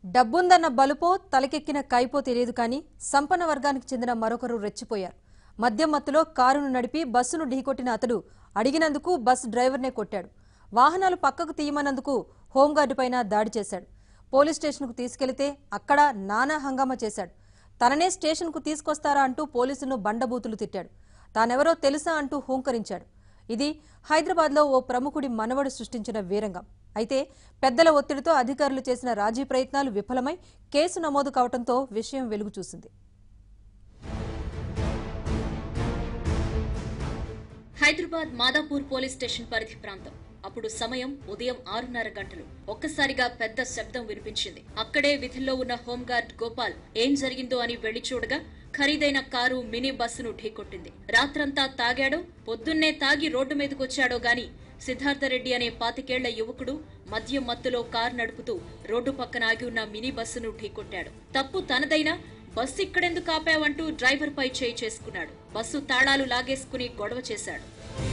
డబ్బుందన్న బలుపో తలకెక్కిన కైపో తెలియదు కానీ సంపన్న వర్గానికి చెందిన మరొకరు రెచ్చిపోయారు మద్యం మత్తులో కారును నడిపి బస్సును ఢీకొట్టిన అతడు అడిగినందుకు బస్ డ్రైవర్నే కొట్టాడు వాహనాలు పక్కకు తీయమన్నందుకు హోంగార్డుపైన దాడి చేశాడు పోలీస్ స్టేషన్కు తీసుకెళ్తే అక్కడ నానా హంగామా చేశాడు తననే స్టేషన్కు తీసుకొస్తారా అంటూ పోలీసులను బండబూతులు తిట్టాడు తానెవరో తెలుసా అంటూ హూంకరించాడు ఇది హైదరాబాద్లో ఓ ప్రముఖుడి మనవడు సృష్టించిన వీరంగం అయితే పెద్దల ఒత్తిడితో అధికారులు చేసిన రాజీ ప్రయత్నాలు విఫలమై కేసు నమోదు కావడంతో విషయం వెలుగు చూసింది హైదరాబాద్ మాదాపూర్ పోలీస్ స్టేషన్ పరిధి ప్రాంతం అప్పుడు సమయం ఉదయం ఆరున్నర గంటలు ఒక్కసారిగా పెద్ద శబ్దం వినిపించింది అక్కడే విధుల్లో ఉన్న హోంగార్డ్ గోపాల్ ఏం జరిగిందో అని వెళ్లి చూడగా ఖరీదైన కారు మినీ బస్సును ఢీకొట్టింది రాత్రంతా తాగాడో పొద్దున్నే తాగి రోడ్డు మీదకొచ్చాడో గాని సిద్ధార్థరెడ్డి అనే పాతికేళ్ల యువకుడు మద్యం మత్తులో కారు నడుపుతూ రోడ్డు పక్కన ఆగి ఉన్న మినీ బస్సును ఢీకొట్టాడు తప్పు తనదైనా బస్సు ఇక్కడెందుకు ఆపావంటూ డ్రైవర్ పై చేయి చేసుకున్నాడు బస్సు తాళాలు లాగేసుకుని గొడవ చేశాడు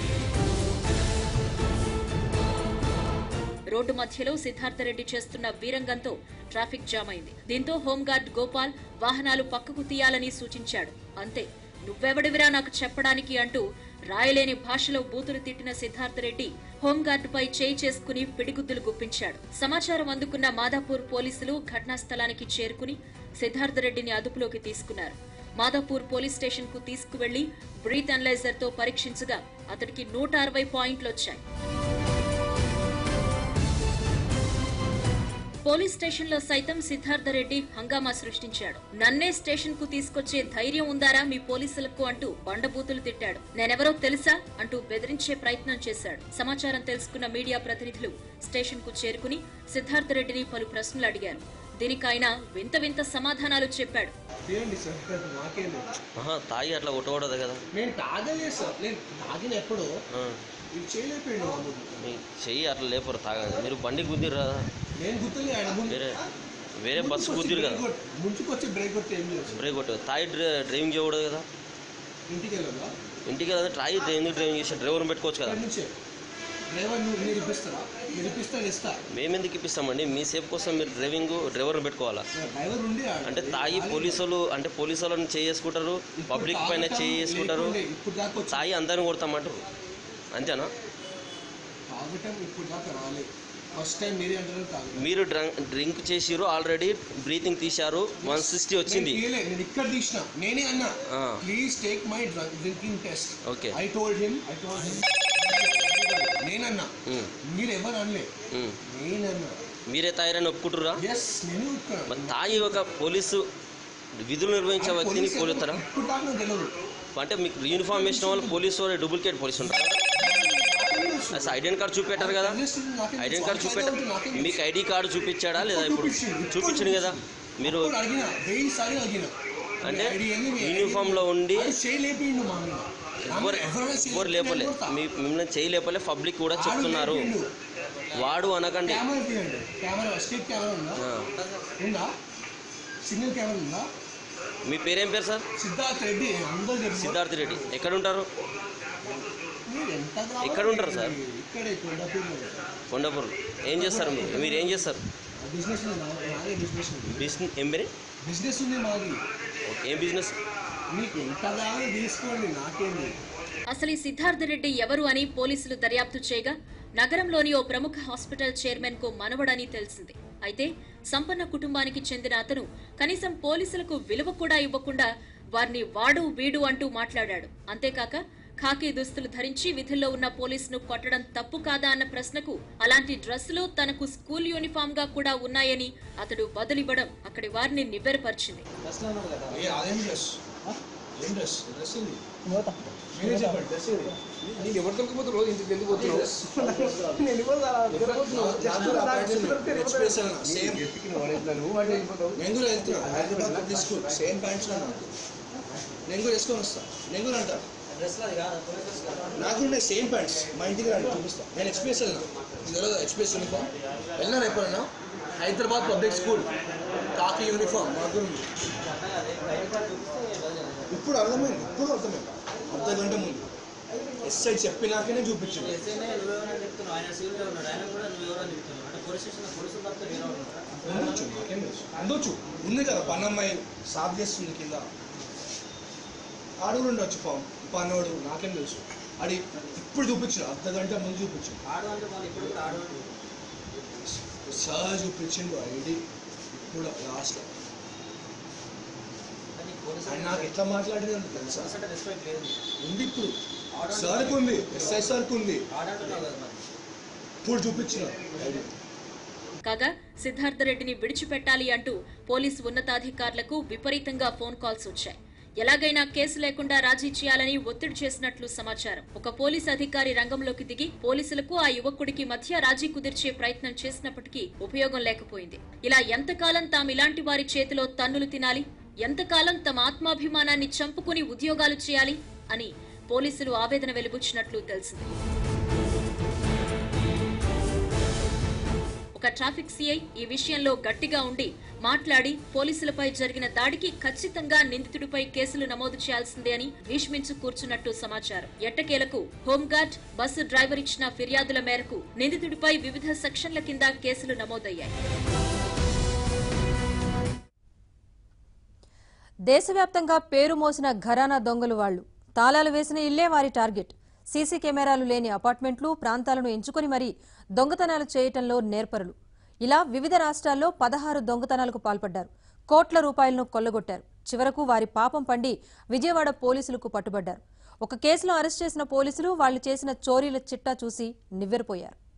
రోడ్డు మధ్యలో సిద్ధార్థరెడ్డి చేస్తున్న వీరంగంతో ట్రాఫిక్ జామ్ అయింది దీంతో హోంగార్డ్ గోపాల్ వాహనాలు పక్కకు తీయాలని సూచించాడు అంతే నువ్వెవడివిరా నాకు చెప్పడానికి అంటూ రాయలేని భాషలో బూతులు తిట్టిన సిద్ధార్థరెడ్డి హోంగార్డుపై చేయి చేసుకుని పిడిగుద్దులు గుప్పించాడు సమాచారం అందుకున్న మాదాపూర్ పోలీసులు ఘటనా స్థలానికి చేరుకుని సిద్ధార్థరెడ్డిని అదుపులోకి తీసుకున్నారు మాదాపూర్ పోలీస్ స్టేషన్ కు తీసుకువెళ్లి బ్రీత్ అనలైజర్ తో పరీక్షించగా అతడికి నూట అరవై పాయింట్లు వచ్చాయి పోలీస్ స్టేషన్ లో సైతం సిద్ధార్థరెడ్డి హంగామా సృష్టించాడు నన్నే స్టేషన్ కు తీసుకొచ్చే ధైర్యం ఉందారా మీ పోలీసులకు అంటూ బండబూతులు తిట్టాడు నేనెవరో తెలుసా అంటూ బెదిరించే ప్రయత్నం చేశాడు సమాచారం తెలుసుకున్న మీడియా ప్రతినిధులు స్టేషన్ కు చేరుకుని సిద్ధార్థరెడ్డిని పలు ప్రశ్నలు అడిగారు దీనికి ఆయన వింత వింత సమాధానాలు చెప్పాడు తీయండి సార్ నాకేం లేదు ఆహా, తాగి అట్లా కొట్టకూడదు కదా నేను తాగలేదు సార్ నేను తాగిన ఎప్పుడు ఆ, ఇది చేయలేకపోయింది మా ముందు మీ చెయ్యి అట్లా లేపరు తాగదు మీరు బండి గుద్దిరు కదా నేను గుర్తులే ఆయన ముందు వేరే వేరే బస్సు గుద్దిరు కదా ముంచుకొచ్చి బ్రేక్ కొట్టి ఏం లేదు సార్ బ్రేక్ కొట్టు తాగి డ్రై- డ్రైవింగ్ చేయకూడదు కదా ఇంటికి వెళ్ళాలా ఇంటికి కదా తాగి ఎందుకు డ్రైవింగ్ చేసి డ్రైవర్ని పెట్టుకోవచ్చు కదా ఇక్కడి నుంచే డ్రైవర్ నువ్వు మీరు ఇప్పిస్తారా మీరు ఇప్పిస్తే నేను ఇస్తా మేము ఎందుకు ఇప్పిస్తామండి మీ సేఫ్ కోసం మీరు డ్రైవింగ్ డ్రైవర్ని పెట్టుకోవాలా డ్రైవర్ ఉండి ఆ- అంటే తాగి పోలీసు వాళ్ళు అంటే పోలీసు వాళ్ళని చేసుకుంటారు ఇప్పుడు పబ్లిక్ పైన తాగటం చేసుకుంటారు లేకుండే, ఇప్పుడు దాకా వచ్చి తాగి అందరిని కొడతామంటారు అంతేనా తాగటం ఇప్పుడు దాకా రాలేదు ఫస్ట్ టైం మీరే అంటారు తాగు మీరు డ్రంక్ డ్రింక్ చేసిరు ఆల్రెడీ బ్రీతింగ్ తీశారు వన్ సిక్స్టీ వచ్చింది నేను తీయలే, నేను ఇక్కడ తీసిన నేనే అన్నా ఆ. Please take my drinking test Okay. I told him I told him నేనన్నా ఉమ్, మీరు ఎవరు అనలే ఉమ్. నేనన్నా మీరే తాగిరని ఒప్పుకుంటురా ఎస్ నేను ఇక్కడ. మరి తాగి ఒక పోలీసు విధులు నిర్వహించే వ్యక్తిని పోలీస్ పోలుతారా ఇప్పుడు దాకా నాకు తెలియదు అంటే మీకు యూనిఫామ్ వేసిన వాళ్ళు పోలీసు వాళ్ళు డూప్లికేట్ పోలీసు ఉంటారు అసలు ఐడెంటి కార్డు చూపెట్టారు కదా ఐడెంటి కార్డు చూపెట్టారు మీకు ఐడి కార్డు చూపించాడా లేదా ఇప్పుడు చూపించండి కదా మీరు ఇప్పుడు అడిగిన వెయ్యి సార్లు అడిగిన అంటే మీ ID ఏంది? మీ ID యూనిఫామ్లో ఉండి అది చేయలేపిండు మా మీద ఎవరు ఎవరైనా చేయి ఎవరు లేపలే లేపితే కొడతా. మీ మిమ్మల్ని చేయలేపలే పబ్లిక్ కూడా ఆడు చెప్తున్నారు లేపిండు. వాడు అనకండి కెమెరా తీయండి కెమెరా స్ట్రీట్ కెమెరా ఉందా ఆ. ఉందా సిగ్నల్ కెమెరా ఉందా మీ పేరేం పేరు సార్ సిద్ధార్థ్ రెడ్డి అందరూ తెలుసు సిద్ధార్థ్ రెడ్డి ఎక్కడ ఉంటారు మీరు ఎంత కావాలి? ఎక్కడ ఉంటారు సార్? ఇక్కడే కొండపూర్లో కొండపూర్ ఏం చేస్తారు మీరు మీరు ఏం చేస్తారు బిజినెస్ ఉంది నా- నాదే బిజినెస్ ఉంది బిజినెస్ ఏం పేరు బిజినెస్ ఉంది మాది ఓకే, ఏం బిజినెస్ మీకు ఎంత కావాలి తీసుకోండి నాకేంది అసలు ఈ సిద్ధార్థ రెడ్డి ఎవరు అని పోలీసులు దర్యాప్తు చేయగా నగరంలోని ఓ ప్రముఖ హాస్పిటల్ చైర్మన్ కు మనవడని తెలిసింది అయితే సంపన్న కుటుంబానికి చెందిన అతను కనీసం పోలీసులకు విలువ కూడా ఇవ్వకుండా వారిని వాడు వీడు అంటూ మాట్లాడాడు అంతేకాక ఖాకీ దుస్తులు ధరించి విధుల్లో ఉన్న పోలీసును కొట్టడం తప్పు కాదా అన్న ప్రశ్నకు అలాంటి డ్రెస్సులు తనకు స్కూల్ యూనిఫామ్ గా కూడా ఉన్నాయని అతడు బదులివ్వడం అక్కడి వారిని నివ్వెరపరిచింది ఏ అదేం డ్రెస్ ఏం డ్రెస్ డ్రెస్ ఏంది మీరే చెప్పండి డ్రెస్ ఏంది నీకు ఎవరు దొరికిపోతారు రోజు ఇంటికి ఎందుకు పోతున్నావు ఎక్స్ప్రెస్ సేమ్ నేను కూడా వెళ్తున్నా Hyderabad public school same pants నేను కూడా వేసుకొని వస్తా నేను కూడా అంటా నాకు ఉన్నాయి సేమ్ ప్యాంట్స్ మా ఇంటికి రండి చూపిస్తా నేను ఎక్స్ప్రెస్ వెళ్ళినా ఇది తెలియదు ఎక్స్ప్రెస్ యూనిఫామ్ వెళ్ళాను ఎప్పుడన్నా Hyderabad public school khaki uniform మాకు కూడా ఉంది ఇప్పుడు అర్థమైంది ఇప్పుడు అర్థమైంది అర్ధ గంట ముందు ఎస్ఐ చెప్పినాకనే చూపించింది ఎస్ఐనే నువ్వెవరని చెప్తున్నావు ఆయన సివిల్ ఉన్నాడు ఆయన కూడా నువ్వెవరని చెప్తున్నావు అంటే పోలీస్ స్టేషన్ పోలీసులు తప్ప వేరే ఉన్నాడు ముందు చూపించు నాకేం తెలుసు అందొచ్చు ఉంది కదా పన్నమ్మాయి సాఫ్ చేస్తుంది కింద ఆడు ఉండొచ్చు పాపం పన్నోడు నాకేం తెలుసు అడి ఇప్పుడు చూపించు అర్ధ గంట ముందు చూపించు సార్ చూపించిండు ఐడి ఇప్పుడు లాస్ట్ ఆయన నాకు ఎట్లా మాట్లాడినందుకు తెలుసా ఉంది ఇప్పుడు సార్కి ఉంది ఎస్ఐ సార్కి ఉంది ఇప్పుడు చూపించిన ఐడి కాగా సిద్ధార్థ రెడ్డిని విడిచిపెట్టాలి అంటూ పోలీసు ఉన్నతాధికారులకు విపరీతంగా ఫోన్ కాల్స్ వచ్చాయి ఎలాగైనా కేసు లేకుండా రాజీ చేయాలని ఒత్తిడి చేసినట్లు సమాచారం ఒక పోలీస్ అధికారి రంగంలోకి దిగి పోలీసులకు ఆ యువకుడికి మధ్య రాజీ కుదిర్చే ప్రయత్నం చేసినప్పటికీ ఉపయోగం లేకపోయింది ఇలా ఎంతకాలం తాము ఇలాంటి వారి చేతిలో తన్నులు తినాలి ఎంతకాలం తమ ఆత్మాభిమానాన్ని చంపుకుని ఉద్యోగాలు చేయాలి అని పోలీసులు ఆవేదన వెలిబుచ్చినట్లు తెలిసింది ఒక ట్రాఫిక్ సిఐ ఈ విషయంలో గట్టిగా ఉండి మాట్లాడి పోలీసులపై జరిగిన దాడికి ఖచ్చితంగా నిందితుడిపై కేసులు నమోదు చేయాల్సిందే అని భీష్మించు కూర్చున్నట్టు సమాచారం ఎట్టకేలకు హోంగార్డ్ బస్సు డ్రైవర్ ఇచ్చిన ఫిర్యాదుల మేరకు నిందితుడిపై వివిధ సెక్షన్ల కింద కేసులు నమోదయ్యాయి దేశవ్యాప్తంగా పేరు మోసిన ఘరానా దొంగలు వాళ్లు తాళాలు వేసిన ఇల్లే వారి టార్గెట్ సీసీ కెమెరాలు లేని అపార్ట్మెంట్లు ప్రాంతాలను ఎంచుకొని మరీ దొంగతనాలు చేయటంలో నేర్పరులు ఇలా వివిధ రాష్ట్రాల్లో పదహారు దొంగతనాలకు పాల్పడ్డారు కోట్ల రూపాయలను కొల్లగొట్టారు చివరకు వారి పాపం పండి విజయవాడ పోలీసులకు పట్టుబడ్డారు ఒక కేసులో అరెస్ట్ చేసిన పోలీసులు వాళ్లు చేసిన చోరీల చిట్టా చూసి నివ్వెరపోయారు